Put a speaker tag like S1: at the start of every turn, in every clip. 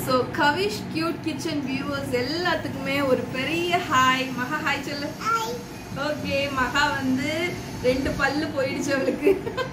S1: So Kavish cute kitchen viewers எல்லாத்துக்குமே ஒரு பெரிய ஹாய் மகா ஹாய் சொல்லு ஓகே மகா வந்து ரெண்டு பல்லு போயிடுச்சு அவளுக்கு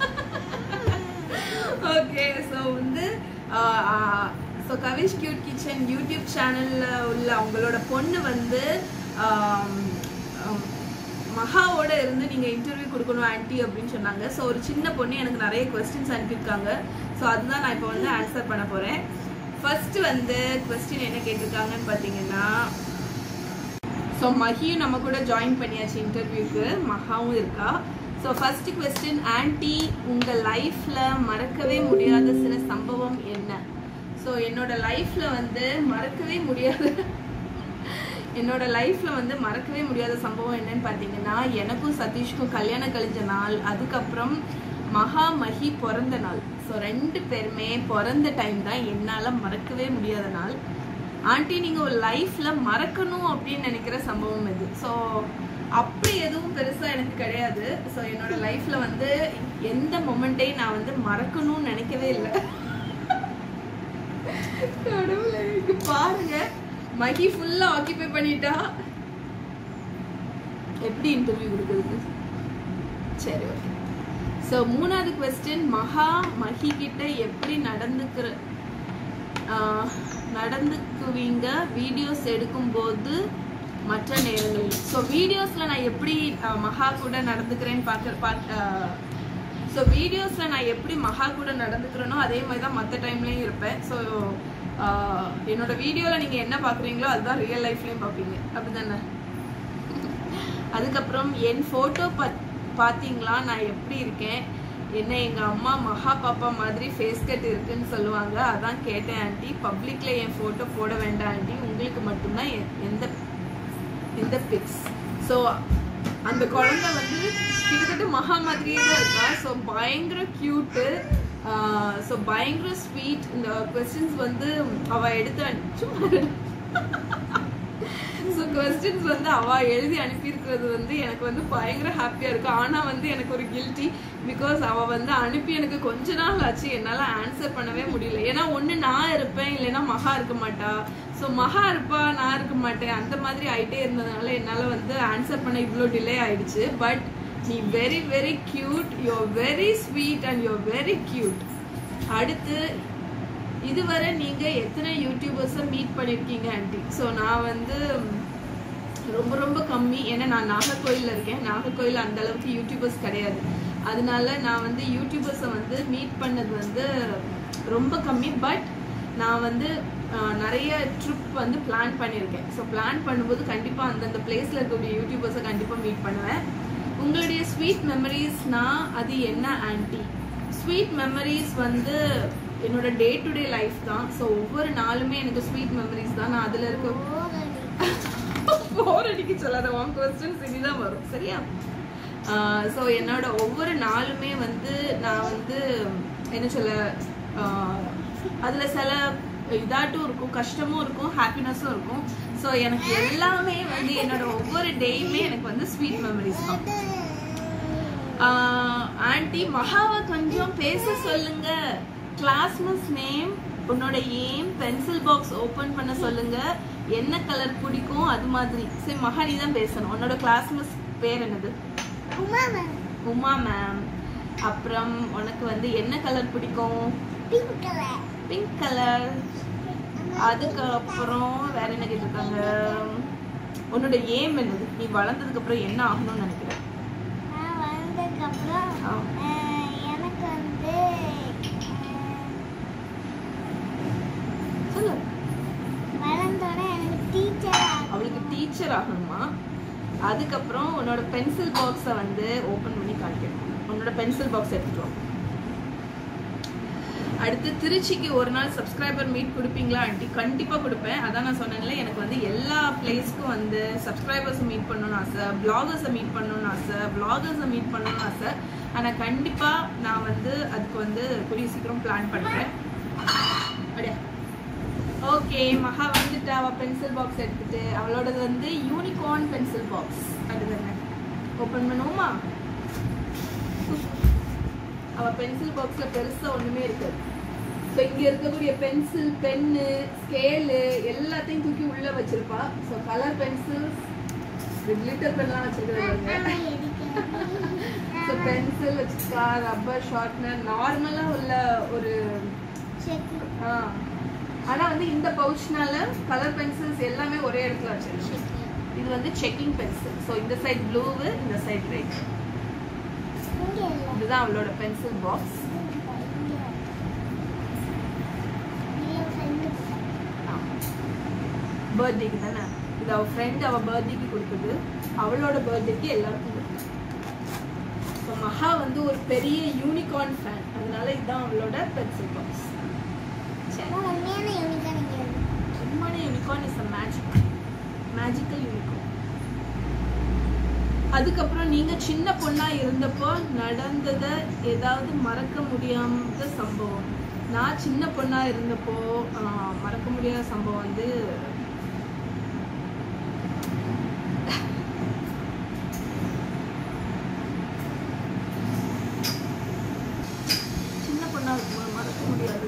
S1: ஓகே ஸோ வந்து so Kavish cute kitchen YouTube சேனலில் உள்ள அவங்களோட பொண்ணு வந்து ஆம், ஆம், மகாவோட இருந்து நீங்கள் இன்டர்வியூ கொடுக்கணும் ஆன்ட்டி அப்படின்னு சொன்னாங்க ஸோ ஒரு சின்ன பொண்ணு எனக்கு நிறைய கொஸ்டின்ஸ் அனுப்பியிருக்காங்க ஸோ அதுதான் நான் இப்போ வந்து ஆன்சர் பண்ண போகிறேன் ஃபர்ஸ்ட் வந்து கொஸ்டின் என்ன கேட்டிருக்காங்கன்னு பார்த்தீங்கன்னா ஸோ மஹியும் நம்ம கூட ஜாயின் பண்ணியாச்சு இன்டர்வியூக்கு மகாவும் இருக்கா ஸோ ஃபர்ஸ்ட் கொஸ்டின் ஆன்ட்டி உங்கள் லைஃப்பில் மறக்கவே முடியாத சில சம்பவம் என்ன ஸோ என்னோட லைஃப்பில் வந்து மறக்கவே முடியாத என்னோட லைஃப்ல வந்து மறக்கவே முடியாத சம்பவம் என்னன்னு பார்த்தீங்கன்னா எனக்கும் சதீஷ்க்கும் கல்யாணம் கழிஞ்ச நாள் அதுக்கப்புறம் மகா மஹி பிறந்த நாள் ஸோ ரெண்டு பேருமே பிறந்த டைம் தான் என்னால் மறக்கவே முடியாத நாள் ஆண்டி நீங்கள் ஒரு லைஃப்பில் மறக்கணும் அப்படின்னு நினைக்கிற சம்பவம் இது ஸோ அப்படி எதுவும் பெருசாக எனக்கு கிடையாது ஸோ என்னோட லைஃப்பில் வந்து எந்த மொமெண்ட்டையும் நான் வந்து மறக்கணும்னு நினைக்கவே இல்லை கடவுளே, இங்க பாருங்க மகி ஃபுல்லா ஆக்கிபை பண்ணிட்டா எப்படி இன்டர்வியூ கொடுக்குறது சரி ஓகே ஸோ மூணாவது கொஸ்டின் மகா மஹி கிட்ட எப்படி நடந்துக்கிற ஆஹ், நடந்துக்குவீங்க வீடியோஸ் எடுக்கும்போது மற்ற நேரங்களில் ஸோ வீடியோஸில் நான் எப்படி ஆஹ், மகா கூட நடந்துக்கிறேன்னு பார்க்க பார்க்க ஸோ வீடியோஸில் நான் எப்படி மகா கூட நடந்துக்கிறேனோ அதே மாதிரி தான் மற்ற டைம்லேயும் இருப்பேன் ஸோ என்னோட வீடியோவில் நீங்கள் என்ன பார்க்குறீங்களோ அதுதான் ரியல் லைஃப்லேயும் பார்ப்பீங்க அப்படிதானே அதுக்கப்புறம் என் ஃபோட்டோ பத் பார்த்தீங்களா நான் எப்படி இருக்கேன் என்ன எங்கள் அம்மா மகா பாப்பா மாதிரி ஃபேஸ் கட் இருக்குன்னு சொல்லுவாங்க அதான் கேட்டேன் ஆண்டி பப்ளிக்கில் என் ஃபோட்டோ போட வேண்டாம் ஆண்டி உங்களுக்கு மட்டும்தான் எ- எந்த இந்த பிக்ஸ் ஸோ அந்த குழந்தை வந்து கிட்டத்தட்ட மகா மாதிரியே தான் இருக்கா ஸோ பயங்கர க்யூட்டு ஸோ பயங்கர ஸ்வீட் இந்த கொஸ்டின்ஸ் வந்து அவ எடுத்து சும்மா ஸோ கொஸ்டின்ஸ் வந்து அவ எழுதி அனுப்பியிருக்கிறது வந்து எனக்கு வந்து பயங்கர ஹாப்பியாக இருக்கு ஆனால் வந்து எனக்கு ஒரு கில்ட்டி பிகாஸ் அவ வந்து அனுப்பி எனக்கு கொஞ்ச நாள் ஆச்சு என்னால் ஆன்சர் பண்ணவே முடியல ஏன்னா ஒன்று நான் இருப்பேன் இல்லைன்னா மகா இருக்க மாட்டா ஸோ மகா இருப்பா நான் இருக்க மாட்டேன் அந்த மாதிரி ஆயிட்டே இருந்ததுனால என்னால் வந்து ஆன்சர் பண்ண இவ்வளோ டிலே ஆயிடுச்சு பட் நீ very very cute you are very sweet and you are very cute அடுத்து இதுவரை நீங்க எத்தனை யூடியூபர்ஸை மீட் பண்ணிருக்கீங்க ஆண்டி ஸோ நான் வந்து ரொம்ப ரொம்ப கம்மி ஏன்னா நான் நாகர்கோயில்ல இருக்கேன் நாகர்கோயில் அந்த அளவுக்கு யூடியூபர்ஸ் கிடையாது அதனால நான் வந்து யூடியூபர்ஸை வந்து மீட் பண்ணது வந்து ரொம்ப கம்மி பட் நான் வந்து அஹ், நிறைய ட்ரிப் வந்து பிளான் பண்ணியிருக்கேன் ஸோ பிளான் பண்ணும்போது கண்டிப்பாக அந்தந்த பிளேஸில் இருக்கக்கூடிய யூடியூபர்ஸை கண்டிப்பாக மீட் பண்ணுவேன் உங்களுடைய ஸ்வீட் மெமரிஸ்னா அது என்ன ஆன்டி ஸ்வீட் மெமரிஸ் வந்து என்னோட டே டு டே லைஃப் தான் ஸோ ஒவ்வொரு நாளுமே எனக்கு ஸ்வீட் மெமரிஸ் தான் நான் அதில் இருக்க போர் அடிக்க சொல்லாத உன் கொஸ்டின்ஸ் இனிதான் வரும் சரியா ஸோ என்னோட ஒவ்வொரு நாளுமே வந்து நான் வந்து என்ன சொல்ல ஆஹ், அதுல சில இதாட்டும் இருக்கும் கஷ்டமும் இருக்கும் ஹாப்பினஸும் இருக்கும் ஸோ எனக்கு எல்லாமே வந்து என்னோட ஒவ்வொரு டேயுமே எனக்கு வந்து ஸ்வீட் மெமரிஸ் தான் ஆண்டி மகாவை கொஞ்சம் பேச சொல்லுங்க கிளாஸ்மஸ் நேம் உன்னோட ஏம் பென்சில் பாக்ஸ் ஓபன் பண்ண சொல்லுங்க என்ன கலர் பிடிக்கும் அது மாதிரி சரி மகா நீ தான் பேசணும் உன்னோட கிளாஸ்மஸ் பேர் என்னது உமா மேம் அப்புறம் உனக்கு வந்து என்ன கலர் பிடிக்கும் பிங்க் கலர் அதுக்கப்புறம் வேற என்ன கேட்டிருக்காங்க உன்னோட ஏம் என்னது நீ வளர்ந்ததுக்கு அப்புறம் என்ன ஆகணும்னு நினைக்கிறேன்
S2: நான் வளர்ந்ததுக்கப்புறம்
S1: ஆ.
S2: அஹ், எனக்கு வந்து
S1: சொல்லு
S2: வளர்ந்தோடனே எனக்கு டீச்சர்
S1: அவளுக்கு டீச்சர் ஆகணுமா அதுக்கப்புறம் உன்னோட பென்சில் பாக்ஸை வந்து ஓப்பன் பண்ணி காமிக்கணும் உன்னோட பென்சில் பாக்ஸ் எடுத்துட்டு வா. அடுத்து திருச்சிக்கு ஒரு நாள் சப்ஸ்கிரைபர் மீட் கொடுப்பீங்களா ஆண்டி கண்டிப்பாக கொடுப்பேன் அதான் நான் சொன்னேன்ல எனக்கு வந்து எல்லா பிளேஸ்க்கும் வந்து சப்ஸ்கிரைபர்ஸை மீட் பண்ணணும்னு ஆசை பிளாகர்ஸை மீட் பண்ணணும்னு ஆசை பிளாகர்ஸை மீட் பண்ணணும்னு ஆசை ஆனால் கண்டிப்பாக நான் வந்து அதுக்கு வந்து கூடிய சீக்கிரம் பிளான் பண்ணுறேன் அப்படியா ஓகே மகா வந்துட்டு அவ பென்சில் பாக்ஸ் எடுத்துட்டு அவளோடது வந்து யூனிகார்ன் பென்சில் பாக்ஸ் அதுதானே ஓபன் பண்ணுவோமா அவ பென்சில் பாக்ஸ்ல பெருசா ஒண்ணுமே இருக்காது ஸோ இங்க இருக்கக்கூடிய பென்சில் பென்னு ஸ்கேலு எல்லாத்தையும் தூக்கி உள்ள வச்சிருப்பா ஸோ கலர் பென்சில்ஸ் கிளிட்டர் பென்லாம் வச்சிருக்காங்க ஸோ பென்சில் வச்சிருக்கா ரப்பர் ஷார்ப்னர் நார்மலா உள்ள ஒரு ஆ. ஆனா வந்து இந்த பவுச்னால கலர் பென்சில்ஸ் எல்லாமே ஒரே இடத்துல வச்சிருக்கோம் இது வந்து செக்கிங் பென்சில் ஸோ இந்த சைடு ப்ளூவு இந்த சைடு ரெட் இதுதான் அவளோட பென்சில் பாக்ஸ் பர்த்டேக்கு தானே இது அவ ஃப்ரெண்ட் அவ பர்த்டேக்கு கொடுத்தது அவளோட பர்த்டேக்கு எல்லாருக்கும் கொடுத்தது ஸோ மகா வந்து ஒரு பெரிய யூனிகார்ன் ஃபேன் அதனால இதுதான் அவளோட பென்சில் பாக்ஸ் உண்மையான unicorn is a magic magical unicorn அதுக்கப்புறம் நீங்க சின்ன பொண்ணா இருந்தப்போ நடந்தத ஏதாவது மறக்க முடியாத சம்பவம் நான் சின்ன பொண்ணா இருந்தப்போ ஆஹ், மறக்க முடியாத சம்பவம் வந்து சின்ன பொண்ணா இருக்கும்போது மறக்க முடியாது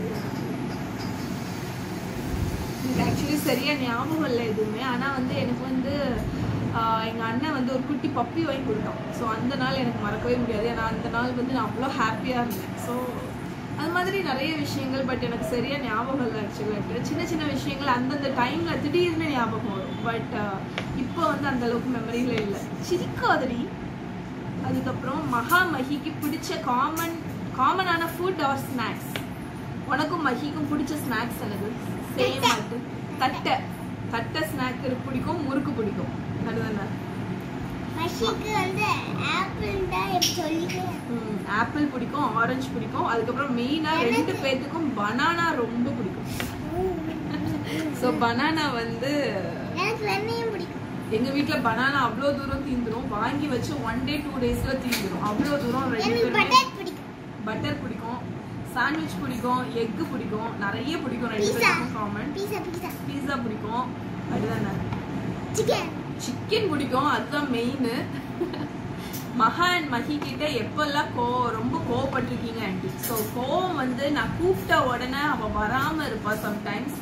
S1: எனக்கு ஆக்சுவலி சரியா ஞாபகம் இல்லை எதுவுமே ஆனா வந்து எனக்கு வந்து ஆஹ், எங்க அண்ணன் வந்து ஒரு குட்டி பப்பி வாங்கி கொடுத்தான் ஸோ அந்த நாள் எனக்கு மறக்கவே முடியாது ஏன்னா அந்த நாள் வந்து நான் அவ்வளோ ஹாப்பியா இருந்தேன் ஸோ அது மாதிரி நிறைய விஷயங்கள் பட் எனக்கு சரியா ஞாபகம் இல்லை ஆக்சுவலாக சின்ன சின்ன விஷயங்கள் அந்தந்த டைம்ல திடீர்னு ஞாபகம் வரும் பட் இப்போ வந்து அந்த அளவுக்கு மெமரியில இல்லை சிரிக்காதடி அதுக்கப்புறம் மகா மஹிக்கு பிடிச்ச காமன் காமனான ஃபுட் ஆர் ஸ்நாக்ஸ் உனக்கும் மஹிக்கும் பிடிச்ச ஸ்நாக்ஸ் எனக்கு சேம் ஆட்டு தட்டை தட்டை ஸ்நாக் பிடிக்கும் முறுக்கு பிடிக்கும் அதுதானே
S2: மஷிக்கு வந்து ஆப்பிள் தான் சொல்லிட்டேன்
S1: ஆப்பிள் பிடிக்கும் ஆரஞ்சு பிடிக்கும் அதுக்கப்புறம் மெயினா ரெண்டு பேர்த்துக்கும் பனானா ரொம்ப பிடிக்கும் ஸோ பனானா வந்து
S2: எனக்கு வெண்ணையும் பிடிக்கும்
S1: எங்க வீட்ல பனானா அவ்வளோ தூரம் தீந்துரும் வாங்கி வச்சு ஒன் டே டூ டேஸ்ல தீந்துரும் அவ்வளோ தூரம் ரெண்டு
S2: எனக்கு
S1: பேருமே
S2: பட்டர் பிடிக்கும்
S1: பட்டர் பிடிக்கும் சாண்ட்விச் பிடிக்கும் எக்கு பிடிக்கும் நிறைய பிடிக்கும் ரெண்டு
S2: பீஸா
S1: பேருக்கும் காமன்
S2: பீஸா பீஸா
S1: பீஸா பிடிக்கும் அதுதானே
S2: சிக்கன்
S1: சிக்கன் பிடிக்கும் அதுதான் மெயின் மகா அண்ட் மஹி கிட்ட எப்பெல்லாம் கோ ரொம்ப கோவப்பட்டிருக்கீங்க ஆண்டி ஸோ கோவம் வந்து நான் கூப்பிட்ட உடனே அவ வராம இருப்பா சம்டைம்ஸ்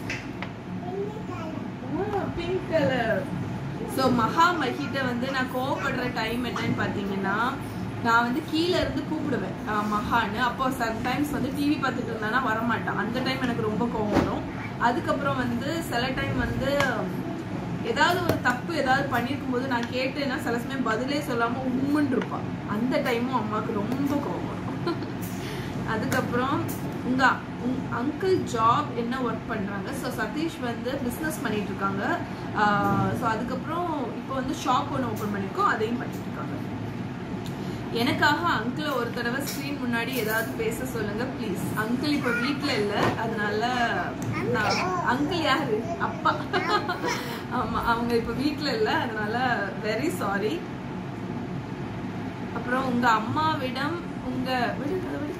S1: பிங்க் கலர் ஸோ மகா மஹிட்ட வந்து நான் கோவப்படுற டைம் என்னன்னு பார்த்தீங்கன்னா நான் வந்து கீழே இருந்து கூப்பிடுவேன் ஆஹ் மகான்னு அப்போ சம்டைம்ஸ் வந்து டிவி பார்த்துட்டு இருந்தானா வரமாட்டான் அந்த டைம் எனக்கு ரொம்ப கோவம் வரும் அதுக்கப்புறம் வந்து சில டைம் வந்து ஏதாவது ஒரு தப்பு ஏதாவது பண்ணியிருக்கும் போது நான் கேட்டேன்னா சில சமயம் பதிலே சொல்லாம உம்முன்னு இருப்பான் அந்த டைமும் அம்மாவுக்கு ரொம்ப கோவம் வரும் அதுக்கப்புறம் உங்க உங்க அங்கிள் ஜாப் என்ன ஒர்க் பண்றாங்க ஸோ சதீஷ் வந்து பிஸ்னஸ் பண்ணிட்டு இருக்காங்க ஸோ அதுக்கப்புறம் இப்போ வந்து ஷாப் ஒன்று ஓப்பன் பண்ணியிருக்கோம் அதையும் பண்ணிட்டு இருக்காங்க எனக்காக அங்கிளை ஒரு தடவை ஸ்க்ரீன் முன்னாடி ஏதாவது பேச சொல்லுங்க ப்ளீஸ் அங்கிள் இப்போ வீட்ல இல்ல அதனால நான் அங்கிள் யாரு அப்பா ஆமா அவங்க இப்போ வீட்ல இல்ல அதனால வெரி சாரி அப்புறம் உங்க அம்மாவிடம் உங்க விடு, அதை விடு.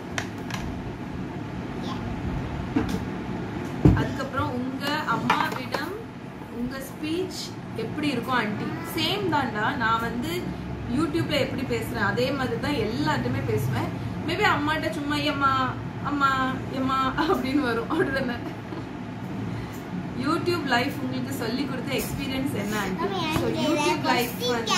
S1: அதுக்கப்புறம் உங்க அம்மாவிடம் உங்க ஸ்பீச் எப்படி இருக்கும் ஆண்டி சேம் தான்டா நான் வந்து யூடியூப்ல எப்படி பேசுறேன் அதே மாதிரி தான் எல்லார்ட்டுமே பேசுவேன் மேபி அம்மாட்ட சும்மா எம்மா அம்மா எம்மா அப்படின்னு வரும் அப்படிதானே யூடியூப் லைஃப் உங்களுக்கு சொல்லி கொடுத்த எக்ஸ்பீரியன்ஸ் என்ன ஆண்டி ஸோ யூடியூப் லைஃப் வந்து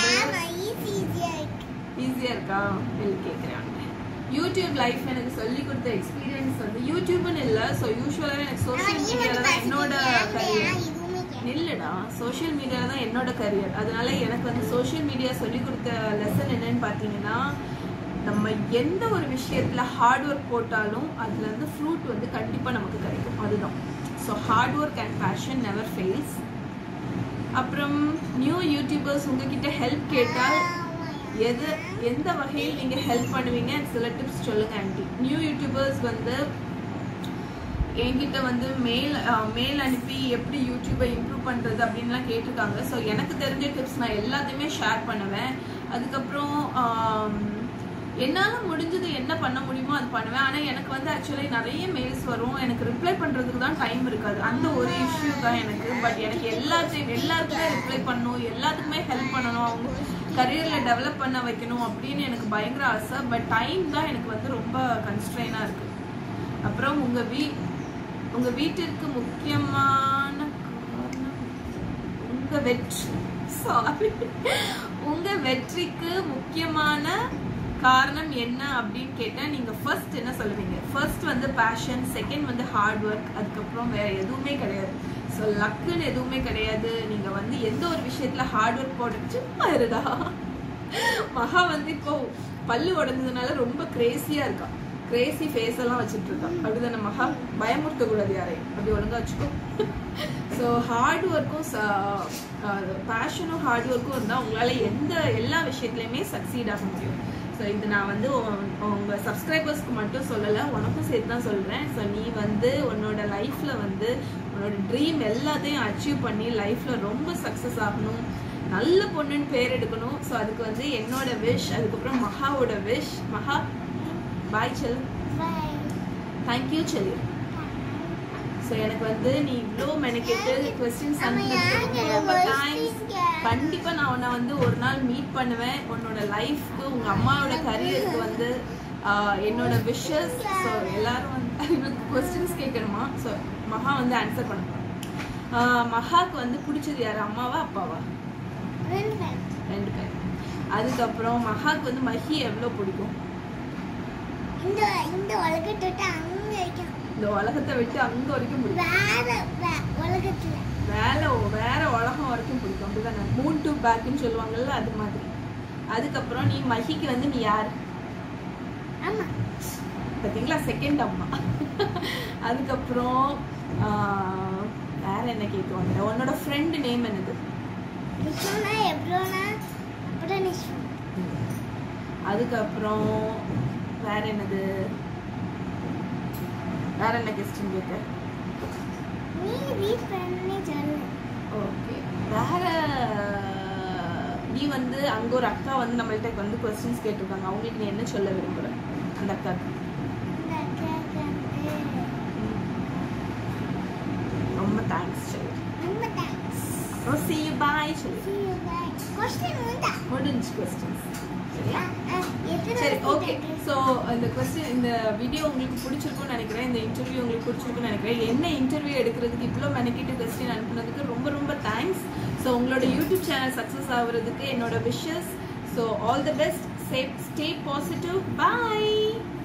S1: ஈஸியா இருக்கா இல்லை கேட்குறேன் யூடியூப் லைஃப் எனக்கு சொல்லி கொடுத்த எக்ஸ்பீரியன்ஸ் வந்து யூடியூப்னு இல்லை ஸோ யூஸ்வலாகவே எனக்கு சோஷியல் மீடியாவில் தான் என்னோட கரியர் இல்லடா சோஷியல் மீடியாவில் தான் என்னோட கரியர் அதனால எனக்கு வந்து சோஷியல் மீடியா சொல்லி கொடுத்த லெசன் என்னன்னு பார்த்தீங்கன்னா நம்ம எந்த ஒரு விஷயத்துல ஹார்ட் ஒர்க் போட்டாலும் அதுல இருந்து ஃப்ரூட் வந்து கண்டிப்பா நமக்கு கிடைக்கும் அதுதான் so hard work and passion never fails அப்புறம் நியூ யூடியூபர்ஸ் உங்ககிட்ட ஹெல்ப் கேட்டால் எது எந்த வகையில் நீங்க ஹெல்ப் பண்ணுவீங்க சில டிப்ஸ் சொல்லுங்க ஆண்டி நியூ யூடியூபர்ஸ் வந்து என்கிட்ட வந்து மெயில் மெயில் அனுப்பி எப்படி யூடியூபை இம்ப்ரூவ் பண்ணுறது அப்படின்லாம் கேட்டிருக்காங்க ஸோ எனக்கு தெரிஞ்ச டிப்ஸ் நான் எல்லாத்தையுமே ஷேர் பண்ணுவேன் அதுக்கப்புறம் ஆம், என்னால் முடிஞ்சது என்ன பண்ண முடியுமோ அது பண்ணுவேன் ஆனால் எனக்கு வந்து ஆக்சுவலி நிறைய மெயில்ஸ் வரும் எனக்கு ரிப்ளை பண்ணுறதுக்கு தான் டைம் இருக்காது அந்த ஒரு இஷ்யூ தான் எனக்கு பட் எனக்கு எல்லாத்தையும் எல்லாருக்குமே ரிப்ளை பண்ணணும் எல்லாத்துக்குமே ஹெல்ப் பண்ணணும் அவங்க கரியரில் டெவலப் பண்ண வைக்கணும் அப்படின்னு எனக்கு பயங்கர ஆசை பட் டைம் தான் எனக்கு வந்து ரொம்ப கன்ஸ்ட்ரெயினாக இருக்குது அப்புறம் உங்கள் வீ உங்க வீட்டிற்கு முக்கியமான காரணம் உங்க வெற்றி சாரி உங்க வெற்றிக்கு முக்கியமான காரணம் என்ன அப்படின்னு கேட்டா நீங்க ஃபர்ஸ்ட் என்ன சொல்லுவீங்க ஃபர்ஸ்ட் வந்து பேஷன் செகண்ட் வந்து ஹார்ட் ஒர்க் அதுக்கப்புறம் வேற எதுவுமே கிடையாது ஸோ லக்குன்னு எதுவுமே கிடையாது நீங்க வந்து எந்த ஒரு விஷயத்துல ஹார்ட் ஒர்க் போட சும்மா இருடா மகா வந்து இப்போ பல்லு உடைஞ்சதுனால ரொம்ப கிரேசியா இருக்கா கிரேசி ஃபேஸ் எல்லாம் வச்சுட்டு இருக்கா அப்படிதானே மகா பயமுறுத்த கூடாது யாரையும் அப்படி ஒழுங்கா வச்சுக்கோ ஸோ ஹார்ட் ஒர்க்கும் பேஷனும் ஹார்ட் ஒர்க்கும் இருந்தால் உங்களால எந்த எல்லா விஷயத்துலையுமே சக்சீட் ஆக முடியும் ஸோ இது நான் வந்து உன்- உங்க சப்ஸ்கிரைபர்ஸ்க்கு மட்டும் சொல்லலை உனக்கும் சேர்த்து தான் சொல்கிறேன் ஸோ நீ வந்து உன்னோட லைஃப்பில் வந்து உன்னோட ட்ரீம் எல்லாத்தையும் அச்சீவ் பண்ணி லைஃப்பில் ரொம்ப சக்ஸஸ் ஆகணும் நல்ல பொண்ணுன்னு பேர் எடுக்கணும் ஸோ அதுக்கு வந்து என்னோட விஷ் அதுக்கப்புறம் மகாவோட விஷ் மகா பாய் செல்
S2: Bye.
S1: தேங்க்யூ செல்லி ஸோ எனக்கு வந்து நீ இவ்வளோ மெனக்கெட்டு கொஸ்டின்ஸ்
S2: நம்ம
S1: அனுப்புறதுக்கு
S2: யாரு
S1: ரொம்ப
S2: voice
S1: தேங்க்ஸ்
S2: singer?
S1: கண்டிப்பா நான் உன்னை வந்து ஒரு நாள் மீட் பண்ணுவேன் உன்னோட லைஃப்க்கு உங்க அம்மாவோட கரியருக்கு வந்து ஆஹ், என்னோட விஷஸ் ஸோ எல்லாரும் வந்து எனக்கு கொஸ்டின்ஸ் கேட்கணுமா ஸோ மகா வந்து ஆன்சர் பண்ணுவாங்க மகாக்கு வந்து பிடிச்சது யாரு அம்மாவா அப்பாவா
S2: ரெண்டு பேர்.
S1: ரெண்டு பேர் அதுக்கப்புறம் மகாக்கு வந்து மஹி எவ்வளோ பிடிக்கும்
S2: இந்த இந்த உலகத்தை விட்டு அங்க வரைக்கும்
S1: இந்த உலகத்தை விட்டு அங்க வரைக்கும் பிடிக்கும்
S2: வேற வே- உலகத்துல
S1: வேற வேற உலகம் வரைக்கும் பிடிக்கும் அப்படிதானே மூன் டு பேக்குன்னு சொல்லுவாங்கல்ல அது மாதிரி அதுக்கப்புறம் நீ மஹிக்கு வந்து நீ யார்
S2: ஆமா
S1: பார்த்தீங்களா செகண்ட் அம்மா அதுக்கப்புறம் ஆஹ், வேற என்ன கேட்க வந்தேன் உன்னோட ஃப்ரெண்டு நேம் என்னது
S2: நிச்சயம்னா எவ்வளோனா அப்புறம் நிச்சயம்
S1: அதுக்கப்புறம் வேற என்னது வேற என்ன கொஸ்டின் கேட்க
S2: நீ ரீட் பண்ணி சொல்லு
S1: ஓகே வேற நீ வந்து அங்க ஒரு அக்கா வந்து நம்மள்ட்ட வந்து கொஸ்டின்ஸ் கேட்டிருக்காங்க அவங்களுக்கு நீ என்ன சொல்ல விரும்புற அந்த அக்காக்கு
S2: இந்த அக்காவுக்கு வந்து
S1: ரொம்ப தேங்க்ஸ் சொல்லு
S2: ரொம்ப தேங்க்ஸ்
S1: சி யூ பாய் சொல்லு
S2: See you bye. கொஸ்டின் உண்டா
S1: முடிஞ்சு கொஸ்டின்ஸ் சரியா
S2: ஆ, ஆ, எத்தனை
S1: சரி
S2: question
S1: ஓகே
S2: இருக்கு?
S1: ஸோ இந்த கொஸ்டின் இந்த வீடியோ உங்களுக்கு பிடிச்சிருக்கும்னு நினைக்கிறேன் இந்த இன்டர்வியூ உங்களுக்கு பிடிச்சிருக்கும்னு நினைக்கிறேன் என்ன இன்டர்வியூ எடுக்கிறதுக்கு இவ்வளோ மெனக்கிட்டு கொஸ்டின் அனுப்புனதுக்கு ரொம்ப ரொம்ப தேங்க்ஸ் ஸோ உங்களோட யூடியூப் சேனல் சக்ஸஸ் ஆகுறதுக்கு என்னோட wishes so all the best safe stay positive bye